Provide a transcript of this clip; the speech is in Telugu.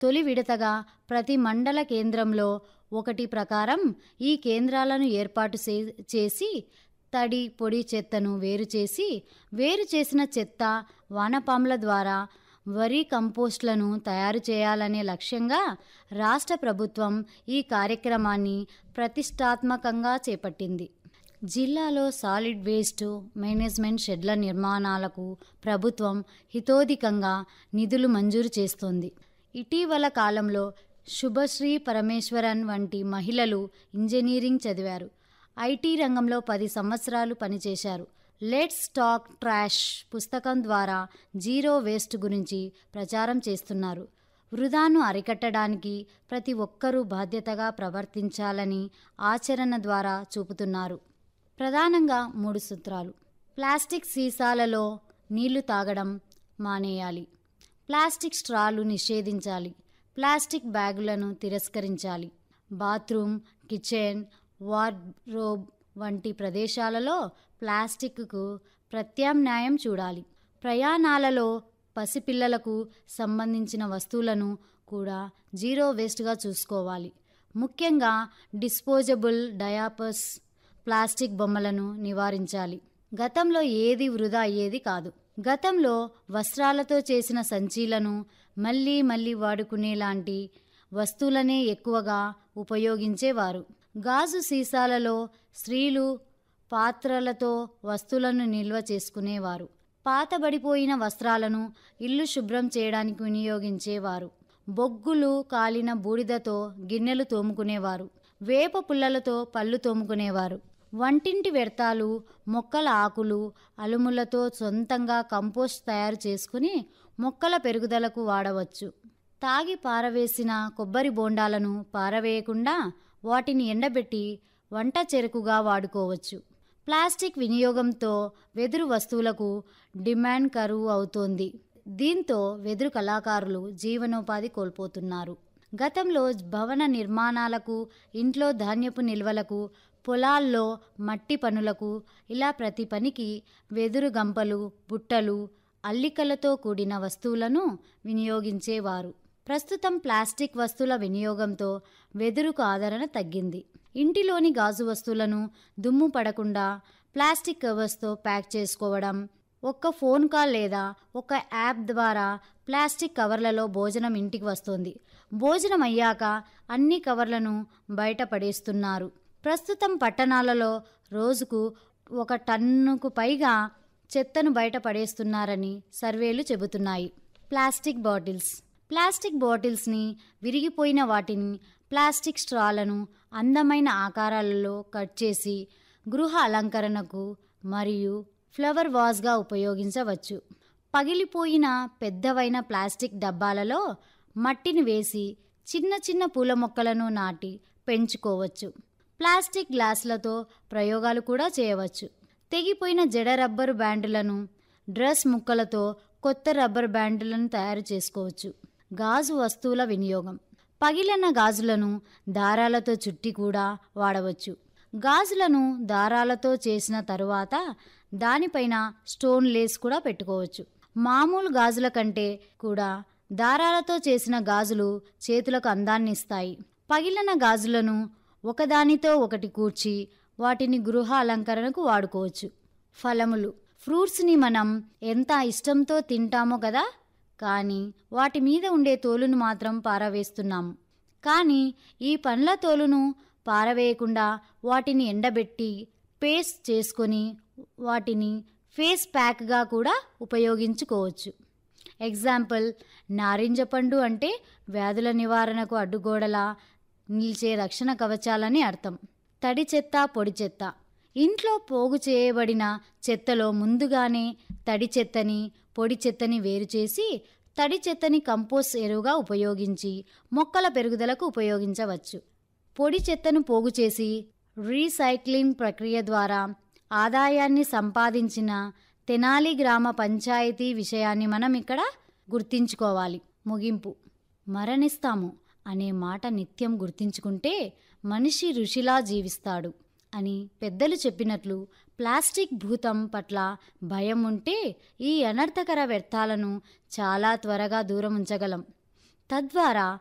తొలి విడతగా ప్రతి మండల కేంద్రంలో ఒకటి ప్రకారం ఈ కేంద్రాలను ఏర్పాటు చే- చేసి తడి పొడి చెత్తను వేరు చేసి వేరు చేసిన చెత్త వానపాముల ద్వారా వరి కంపోస్ట్లను తయారు చేయాలనే లక్ష్యంగా రాష్ట్ర ప్రభుత్వం ఈ కార్యక్రమాన్ని ప్రతిష్టాత్మకంగా చేపట్టింది జిల్లాలో సాలిడ్ వేస్ట్ మేనేజ్మెంట్ షెడ్ల నిర్మాణాలకు ప్రభుత్వం హితోధికంగా నిధులు మంజూరు చేస్తోంది ఇటీవల కాలంలో శుభశ్రీ పరమేశ్వరన్ వంటి మహిళలు ఇంజనీరింగ్ చదివారు ఐటీ రంగంలో పది సంవత్సరాలు పనిచేశారు లెట్స్ టాక్ ట్రాష్ పుస్తకం ద్వారా జీరో వేస్ట్ గురించి ప్రచారం చేస్తున్నారు వృధాను అరికట్టడానికి ప్రతి ఒక్కరూ బాధ్యతగా ప్రవర్తించాలని ఆచరణ ద్వారా చూపుతున్నారు ప్రధానంగా మూడు సూత్రాలు ప్లాస్టిక్ సీసాలలో నీళ్లు తాగడం మానేయాలి ప్లాస్టిక్ స్ట్రాలు నిషేధించాలి ప్లాస్టిక్ బ్యాగులను తిరస్కరించాలి బాత్రూమ్ కిచెన్ వార్డ్రోబ్ వంటి ప్రదేశాలలో ప్లాస్టిక్కు ప్రత్యామ్నాయం చూడాలి ప్రయాణాలలో పసిపిల్లలకు సంబంధించిన వస్తువులను కూడా జీరో వేస్ట్గా చూసుకోవాలి ముఖ్యంగా డిస్పోజబుల్ డయాపర్స్ ప్లాస్టిక్ బొమ్మలను నివారించాలి గతంలో ఏది వృధా అయ్యేది కాదు గతంలో వస్త్రాలతో చేసిన సంచీలను మళ్ళీ మళ్ళీ వాడుకునేలాంటి వస్తువులనే ఎక్కువగా ఉపయోగించేవారు గాజు సీసాలలో స్త్రీలు పాత్రలతో వస్తువులను నిల్వ చేసుకునేవారు పాతబడిపోయిన వస్త్రాలను ఇల్లు శుభ్రం చేయడానికి వినియోగించేవారు బొగ్గులు కాలిన బూడిదతో గిన్నెలు తోముకునేవారు వేప పుల్లలతో పళ్ళు తోముకునేవారు వంటింటి వ్యర్థాలు మొక్కల ఆకులు అలుములతో సొంతంగా కంపోస్ట్ తయారు చేసుకుని మొక్కల పెరుగుదలకు వాడవచ్చు తాగి పారవేసిన కొబ్బరి బోండాలను పారవేయకుండా వాటిని ఎండబెట్టి వంట చెరుకుగా వాడుకోవచ్చు ప్లాస్టిక్ వినియోగంతో వెదురు వస్తువులకు డిమాండ్ కరువు అవుతోంది దీంతో వెదురు కళాకారులు జీవనోపాధి కోల్పోతున్నారు గతంలో భవన నిర్మాణాలకు ఇంట్లో ధాన్యపు నిల్వలకు పొలాల్లో మట్టి పనులకు ఇలా ప్రతి పనికి వెదురు గంపలు బుట్టలు అల్లికలతో కూడిన వస్తువులను వినియోగించేవారు ప్రస్తుతం ప్లాస్టిక్ వస్తువుల వినియోగంతో వెదురుకు ఆదరణ తగ్గింది ఇంటిలోని గాజు వస్తువులను దుమ్ము పడకుండా ప్లాస్టిక్ కవర్స్తో ప్యాక్ చేసుకోవడం ఒక్క ఫోన్ కాల్ లేదా ఒక యాప్ ద్వారా ప్లాస్టిక్ కవర్లలో భోజనం ఇంటికి వస్తుంది భోజనం అయ్యాక అన్ని కవర్లను బయట పడేస్తున్నారు ప్రస్తుతం పట్టణాలలో రోజుకు ఒక టన్నుకు పైగా చెత్తను బయట పడేస్తున్నారని సర్వేలు చెబుతున్నాయి ప్లాస్టిక్ బాటిల్స్ ప్లాస్టిక్ బాటిల్స్ని విరిగిపోయిన వాటిని ప్లాస్టిక్ స్ట్రాలను అందమైన ఆకారాలలో కట్ చేసి గృహ అలంకరణకు మరియు ఫ్లవర్ వాజ్గా ఉపయోగించవచ్చు పగిలిపోయిన పెద్దవైన ప్లాస్టిక్ డబ్బాలలో మట్టిని వేసి చిన్న చిన్న పూల మొక్కలను నాటి పెంచుకోవచ్చు ప్లాస్టిక్ గ్లాసులతో ప్రయోగాలు కూడా చేయవచ్చు తెగిపోయిన జడ రబ్బరు బ్యాండులను డ్రెస్ ముక్కలతో కొత్త రబ్బర్ బ్యాండులను తయారు చేసుకోవచ్చు గాజు వస్తువుల వినియోగం పగిలిన గాజులను దారాలతో చుట్టి కూడా వాడవచ్చు గాజులను దారాలతో చేసిన తరువాత దానిపైన స్టోన్ లేస్ కూడా పెట్టుకోవచ్చు మామూలు గాజుల కంటే కూడా దారాలతో చేసిన గాజులు చేతులకు అందాన్ని ఇస్తాయి పగిలిన గాజులను ఒకదానితో ఒకటి కూర్చి వాటిని గృహ అలంకరణకు వాడుకోవచ్చు ఫలములు ఫ్రూట్స్ని మనం ఎంత ఇష్టంతో తింటామో కదా కానీ వాటి మీద ఉండే తోలును మాత్రం పారవేస్తున్నాము కానీ ఈ పండ్ల తోలును పారవేయకుండా వాటిని ఎండబెట్టి పేస్ట్ చేసుకొని వాటిని ఫేస్ ప్యాక్గా కూడా ఉపయోగించుకోవచ్చు ఎగ్జాంపుల్ నారింజ పండు అంటే వ్యాధుల నివారణకు అడ్డుగోడలా నిలిచే రక్షణ కవచాలని అర్థం తడి చెత్త పొడి చెత్త ఇంట్లో పోగు చేయబడిన చెత్తలో ముందుగానే తడి చెత్తని పొడి చెత్తని వేరు చేసి తడి చెత్తని కంపోస్ట్ ఎరువుగా ఉపయోగించి మొక్కల పెరుగుదలకు ఉపయోగించవచ్చు పొడి చెత్తను పోగు చేసి రీసైక్లింగ్ ప్రక్రియ ద్వారా ఆదాయాన్ని సంపాదించిన తెనాలి గ్రామ పంచాయతీ విషయాన్ని మనం ఇక్కడ గుర్తించుకోవాలి ముగింపు మరణిస్తాము అనే మాట నిత్యం గుర్తించుకుంటే మనిషి ఋషిలా జీవిస్తాడు అని పెద్దలు చెప్పినట్లు ప్లాస్టిక్ భూతం పట్ల భయం ఉంటే ఈ అనర్థకర వ్యర్థాలను చాలా త్వరగా దూరం ఉంచగలం తద్వారా